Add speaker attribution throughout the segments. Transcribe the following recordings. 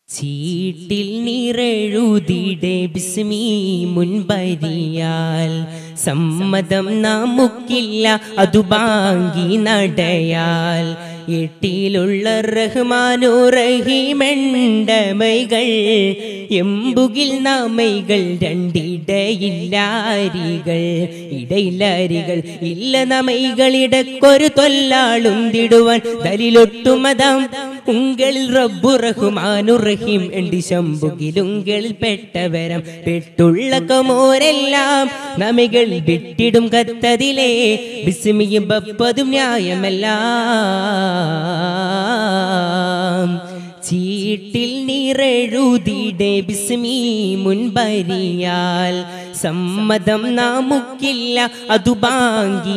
Speaker 1: ചീട്ടിൽ നിറഴുതിടെ ബിസ്മി മുൻപരിയാൽ സമ്മതം നമുക്കില്ല അതു ബാങ്കി നടയാൽ എട്ടിലുള്ള റഹ്മാനു റഹീമെണ്ടമൈകൾ എമ്പുകിൽ നാമൈകൾ രണ്ടിടയില്ലാരികൾ ഇടയില്ലാരികൾ ഇല്ല നമൈകളിടക്കൊരു തൊല്ലാളുന്തിടുവാൻ ദലിലൊട്ടുമതാം ഉങ്കളിൽ റബ്ബു റഹ്മാനു റഹീം എണ്ടി ശമ്പുകിലുങ്കളിൽ പെട്ടവരം പെട്ടുള്ള കമോരെല്ലാം നമികൾ വിട്ടിടും കത്തതിലേ ബിസ്മിയും ബപ്പതും ന്യായമെല്ലാം ചീട്ടിൽ നിറഴുതിടെ ബിസ്മി മുൻപരിയാൽ സമ്മതം നമുക്കില്ല അതു ബാങ്കി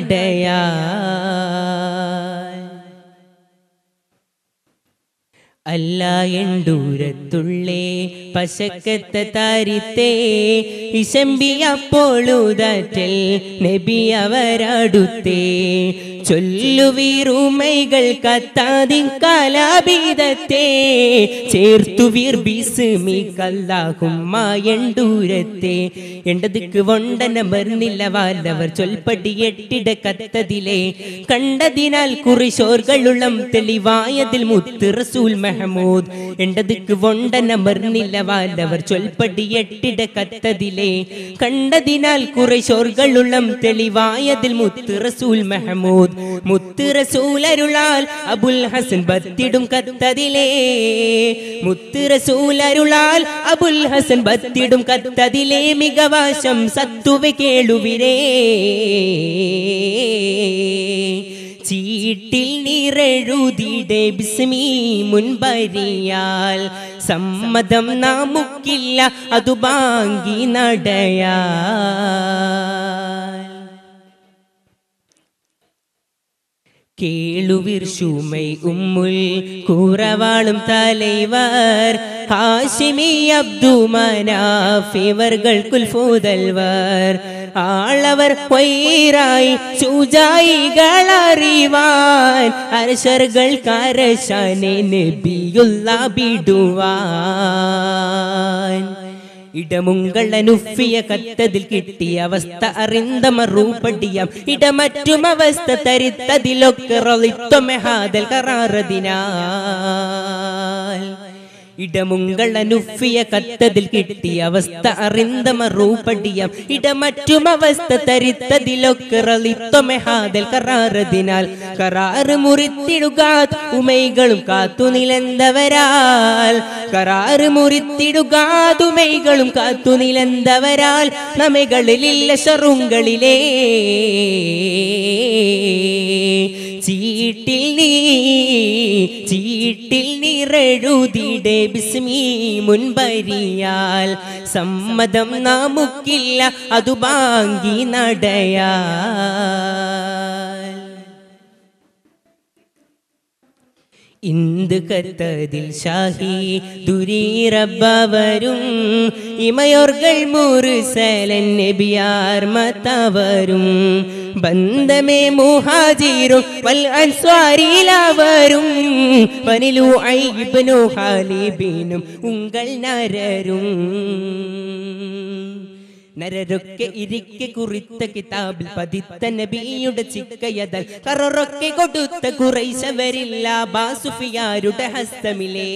Speaker 1: നടയാൽ അല്ല എണ്ടൂരത്തുള്ളേ പശക്കത്ത താരിത്തേ ഇശമ്പിയപ്പോഴുതാറ്റൽ നബി അവരടുത്തേ ചൊല്ലുവീറുമൈകൾ കത്താതിൻ കലാബീതത്തെ ചേർത്തു വീർ ബിസ്മി കല്ലാകുമ്മ എണ്ടൂരത്തെ എണ്ടതിക്ക് വണ്ടന മരുന്നില്ല വാലവർ ചൊൽപ്പടി എട്ടിട കത്തതിലെ കണ്ടതിനാൽ കുറിശോർകളുളം തെളിവായതിൽ മുത്ത് റസൂൽ മെഹമൂദ് എണ്ടതിക്ക് വണ്ടന മരുന്നില്ല വാലവർ ചൊൽപ്പടി എട്ടിട കത്തതിലെ കണ്ടതിനാൽ കുറേശോർകളുളം തെളിവായതിൽ മുത്ത് റസൂൽ മെഹമൂദ് മുത്ത് റസൂലരുളാൽ അബുൽ ഹസൻ ബത്തിടും കത്തതിലേ മുത്ത് റസൂലരുളാൽ അബുൽ ഹസൻ ബത്തിടും കത്തതിലേ മികവാശം സത്തുവ കേളുവിരേ ചീട്ടിൽ നിറഴുതിടെ ബിസ്മി മുൻപരിയാൽ സമ്മതം നമുക്കില്ല അതു ബാങ്കി നടയാൽ കേളുവിർ ഷൂമൈ ഉമ്മുൽ കൂറവാളും തലൈവർ ഹാഷിമി അബ്ദുമനാഫ് ഇവർകൾ കുൽഫൂതൽവർ ആളവർ പൊയ്റായി ചൂജായികൾ അറിവാൻ അരശർകൾ കരശനെ നബിയുള്ള ബിടുവാൻ ഇടമുങ്കളനുഫിയ കത്തതിൽ കിട്ടിയ അവസ്ഥ അറിந்த മറുപടിയാം ഇടമറ്റും അവസ്ഥ തരിത്തതിലൊക്കെ റളിത്വമെഹാദൽ കറാറതിനാൽ ഇടമുങ്കളനുഫിയ കത്തതിൽ കിട്ടിയ അവസ്ഥ അറിந்த മറുപടിയാം ഇടമറ്റും അവസ്ഥ തരിത്തതിലൊക്കെ റളിത്വമെഹാദൽ കറാറതിനാൽ കറാറ് മുറിത്തിടുക ഉമൈകളും കാത്തു നിലന്തവരാൽ കറാറ് മുറിത്തിടുക തുമൈകളും കാത്തു നിലന്തവരാൽ നമകളിലില്ല ഷറുങ്കളിലേ ചീട്ടിൽ നീ ചീട്ടിൽ നിറഴുതിടെ ബിസ്മി മുൻപരിയാൽ സമ്മതം നമുക്കില്ല അതു ബാങ്കി നടയാൽ ഇന്ത് കത്തതിൽ ഷാഹി ദുരീറബവരും ഇമയോർകൾ മുറുസലൻ നബിയാർ മതവരും ബന്ധമേ മുഹാജിരും വൽ അൻസ്വാരിയിലവരും വനിലു ഐബനു ഹാലിബിനും ഉങ്കൾ നരരും നരരൊക്കെ ഇരിക്കെ കുറിത്ത കിതാബിൽ പതിത്ത നബിയുടെ ചിക്കയതൽ കററൊക്കെ കൊടുത്ത കുറൈശവരില്ല ബാസുഫിയാരുടെ ഹസ്തമിലേ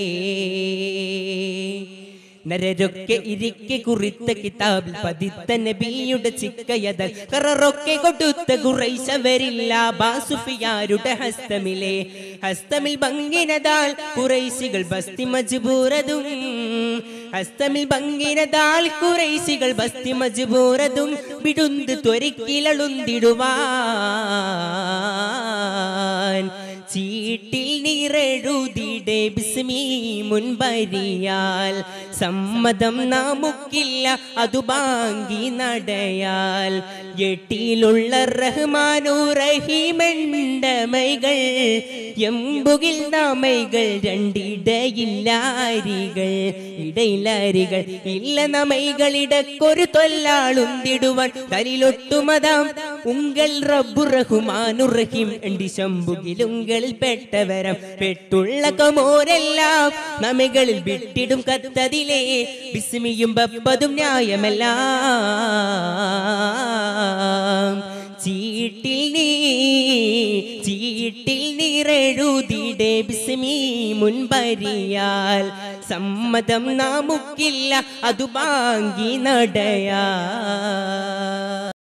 Speaker 1: നരരൊക്കെ ഇരിക്കെ കുറിത്ത കിതാബിൽ പതിത്ത നബിയുടെ ചിക്കയതൽ കററൊക്കെ കൊടുത്ത കുറൈശവരില്ല ബാസുഫിയാരുടെ ഹസ്തമിലെ ഹസ്തമിൽ ഭംഗിനതാൽ കുറൈശികൾ ബസ്തി മജ്ബൂറതും ഹസ്തമിൽ ഭംഗിനതാൽ കുറൈശികൾ ബസ്തി മജ്ബൂറതും വിടുന്ത് ത്വരിക്കിലളുന്തിടുവാൻ ചീട്ടിൽ നിറഴുതിടെ ബിസ്മി മുൻപരിയാൽ സമ്മതം നമുക്കില്ല അതു ബാങ്കി നടയാൽ എട്ടിലുള്ള റഹ്മാനു റഹീമണ്ടമൈകൾ എമ്പുകിൽ നാമൈകൾ രണ്ടിടയില്ലാരികൾ ഇടയില്ലാരികൾ ഇല്ല നമൈകളിടക്കൊരു തൊല്ലാളുന്തിടുവാൻ തലിലൊട്ടുമതാം ഉങ്കൾ റബ്ബു റഹ്മാനു റഹീം എണ്ടി ശമ്പുകിലുങ്കൾ പെണ്ണുകളിൽ പെട്ടവരം പെട്ടുള്ള കമോരെല്ലാം നമികളിൽ വിട്ടിടും കത്തതിലേ വിസ്മിയും ബപ്പതും ന്യായമല്ല ചീട്ടിൽ നീ ചീട്ടിൽ നിറെഴുതിടെ ബിസ്മി മുൻപരിയാൽ സമ്മതം നാമുക്കില്ല അതു ബാങ്കി നടയാ